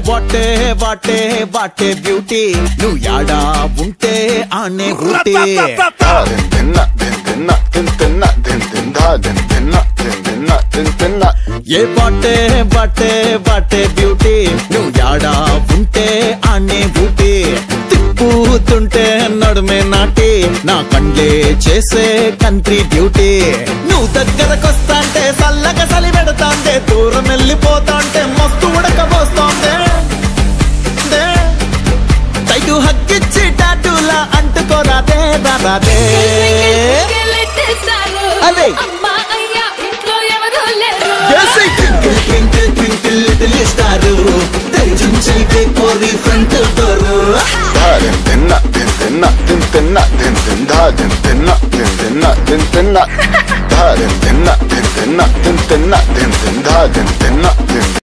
What a what a what a beauty నువ్వు యాడా ఉంటే ఆనే ఊటీ దా దిన్ దిన్న దిన్ దిన్న దిన్ తిన్న దిన్ దిన్ దా దిన్ దిన్న దిన్ దిన్న దిన్ తిన్న ఏ బాటే బాటే బాటే బ్యూటీ నువ్వు యాడా ఉంటే ఆనే ఊటీ తిప్పుతుంటే నడుమే నాటి నా కండ్లే చేసే కంట్రీ డ్యూటీ నువ్వు దగ్గరకొస్తాంటే సల్లగా సలి పెడతాంటే దూరం వెళ్ళిపోతాంటే మస్తు ఉడకబోస్తోందే దే. టైటు హక్కిచ్చి టాటూలా అంటుకోరాదే రాదే కెలెట్టేశారు. అదే. అమ్మా అయ్యా ఇంట్లో ఎవరూ లేరు twinkle twinkle twinkle little star తెరిచుంచైతే కోరి ఫ్రంట్ డోరు దా దిన్ దిన్న దిన్ దిన్న దిన్ తిన్న దిన్ దిన్ దా దిన్ దిన్న దిన్ దిన్న దిన్ తిన్న దా దిన్ దిన్న దిన్ దిన్న దిన్ తిన్న దిన్ దిన్ దా దిన్